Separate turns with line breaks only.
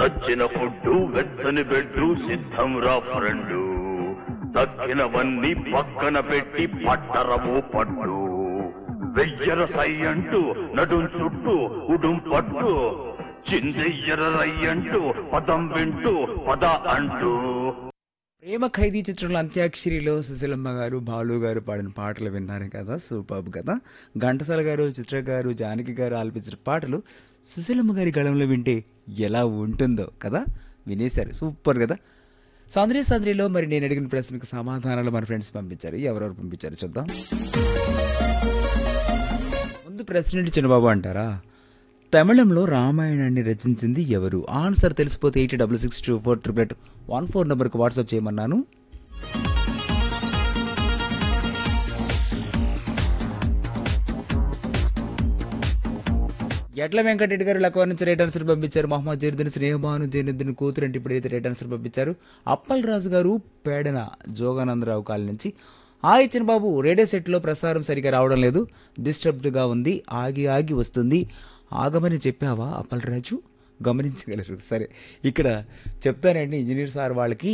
నచ్చిన ఫుడ్డు వెచ్చని బెడ్డు సిద్ధం రా ఫ్రెండు తగ్గినవన్నీ పక్కన పెట్టి పట్టరము పట్టు వెయ్యర సై అంటూ నడుం చుట్టూ ఉడుం పట్టు చిందెయ్యర రై అంటూ పదం వింటూ పద అంటూ
ప్రేమ ఖైదీ చిత్రంలో అంత్యాక్షరిలో సుశీలమ్మ గారు బాలు గారు పాడిన పాటలు విన్నారు కదా సూపర్ కదా ఘంటసాల గారు చిత్ర గారు జానకి గారు ఆలపించిన పాటలు సుశీలమ్మ గారి గళంలో వింటే ఎలా ఉంటుందో కదా వినేశారు సూపర్ కదా సంద్రీ సంద్రిలో మరి నేను అడిగిన ప్రశ్నకు సమాధానాలు మన ఫ్రెండ్స్ పంపించారు ఎవరెవరు పంపించారు చూద్దాం ముందు ప్రశ్న ఏంటి చిన్నబాబు అంటారా తమిళంలో రామాయణాన్ని రచించింది ఎవరు ఆన్సర్ తెలిసిపోతే eighty double six two four triple eight one four నెంబర్కి వాట్సాప్ చేయమన్నాను ఎట్ల వెంకటరెడ్డి గారు లక్వ నుంచి రైట్ ఆన్సర్ పంపించారు మహమ్మద్ జైనుద్దీన్ స్నేహభాను జైనుద్దీన్ కూతురు అంటే ఇప్పుడైతే రైట్ ఆన్సర్ పంపించారు అప్పల్ రాజు గారు పేడన జోగానందరావు కాలనీ నుంచి ఆ ఇచ్చిన బాబు రేడియో సెట్లో ప్రసారం సరిగా రావడం లేదు డిస్టర్బ్డ్గా ఉంది ఆగి ఆగి వస్తుంది ఆగమని చెప్పావా అప్పల్ రాజు గమనించగలరు సరే ఇక్కడ చెప్తానండి ఇంజనీర్ సార్ వాళ్ళకి